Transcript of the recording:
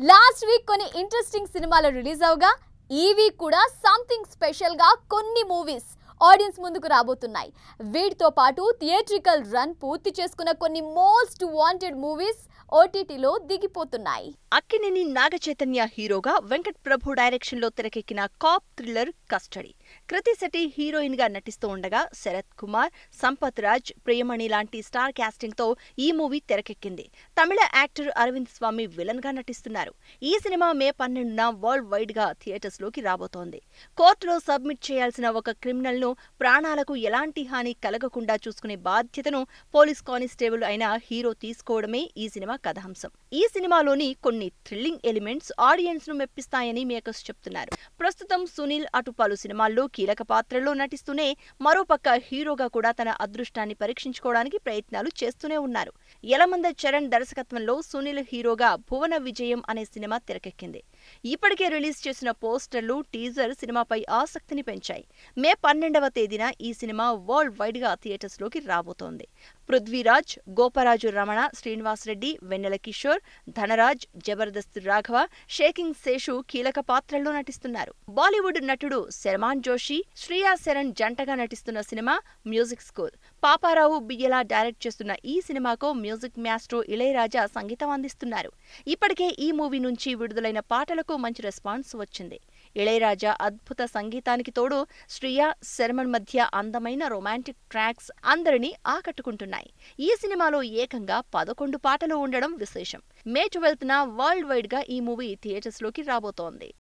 last week కొన్ని interesting సినిమాలు release అవగా ఈ వీక్ కూడా సంథింగ్ స్పెషల్గా కొన్ని మూవీస్ ఆడియన్స్ ముందుకు రాబోతున్నాయి వీటితో పాటు థియేట్రికల్ రన్ పూర్తి చేసుకున్న కొన్ని మోస్ట్ వాంటెడ్ మూవీస్ ఓటీటీలో దిగిపోతున్నాయి అక్కినేని నాగ చైతన్య హీరోగా వెంకట్ ప్రభు డైరెక్షన్ లో తెరకెక్కిన cop thriller Custody Krithi Shetty heroine గా నటిస్తూ ఉండగా శరత్ కుమార్ సంపత్ రాజ్ ప్రియమణి లాంటి స్టార్ కాస్టింగ్ తో ఈ మూవీ తెరకెక్కింది తమిళ యాక్టర్ అరవింద్ స్వామి విలన్ గా నటిస్తున్నారు ఈ సినిమా మే పన్నెండున వరల్డ్ వైడ్ గా థియేటర్స్ లోకి రాబోతోంది కోర్టులో సబ్మిట్ చేయాల్సిన ఒక క్రిమినల్ ను ప్రాణాలకు ఎలాంటి హాని కలగకుండా చూసుకునే బాధ్యతను పోలీస్ కానిస్టేబుల్ అయిన హీరో తీసుకోవడమే ఈ సినిమా కథాంశం ఈ సినిమాలోని కొన్ని థ్రిల్లింగ్ ఎలిమెంట్స్ ఆడియన్స్ ను మెప్పిస్తాయని మేకర్స్ చెప్తున్నారు ప్రస్తుతం సునీల్ అటు పలు సినిమాల్లో కీలక పాత్రల్లో నటిస్తూనే మరోపక్క హీరోగా కూడా తన అదృష్టాన్ని పరీక్షించుకోవడానికి ప్రయత్నాలు చేస్తూనే ఉన్నారు యలమంద చరణ్ దర్శకత్వంలో సునీల్ హీరోగా భువన విజయం అనే సినిమా తెరకెక్కింది ఇప్పటికే రిలీజ్ చేసిన పోస్టర్లు టీజర్ సినిమాపై ఆసక్తిని పెంచాయి మే పన్నెండవ తేదీన ఈ సినిమా వరల్డ్ వైడ్ గా థియేటర్స్ లోకి రాబోతోంది పృథ్వీరాజ్ గోపరాజు రమణ శ్రీనివాస్ రెడ్డి వెన్నెల కిషోర్ ధనరాజ్ జబర్దస్త్ రాఘవ షేకింగ్ శేషు కీలక పాత్రల్లో నటిస్తున్నారు బాలీవుడ్ నటుడు శర్మాన్ జోషి శ్రియా శరణ్ జంటగా నటిస్తున్న సినిమా music school Paparao Biyyala direct చేస్తున్న ఈ సినిమాకు మ్యూజిక్ మ్యాస్ట్రో ఇళయరాజా సంగీతం అందిస్తున్నారు ఇప్పటికే ఈ మూవీ నుంచి విడుదలైన పాటలకు మంచి రెస్పాన్స్ వచ్చింది ఇళయరాజా అద్భుత సంగీతానికి తోడు శ్రియా శర్మన్ మధ్య అందమైన రొమాంటిక్ ట్రాక్స్ అందరినీ ఆకట్టుకుంటున్నాయి ఈ సినిమాలో ఏకంగా పదకొండు పాటలు ఉండడం విశేషం మే ట్వెల్త్ న వరల్డ్ వైడ్ గా ఈ మూవీ థియేటర్స్ లోకి రాబోతోంది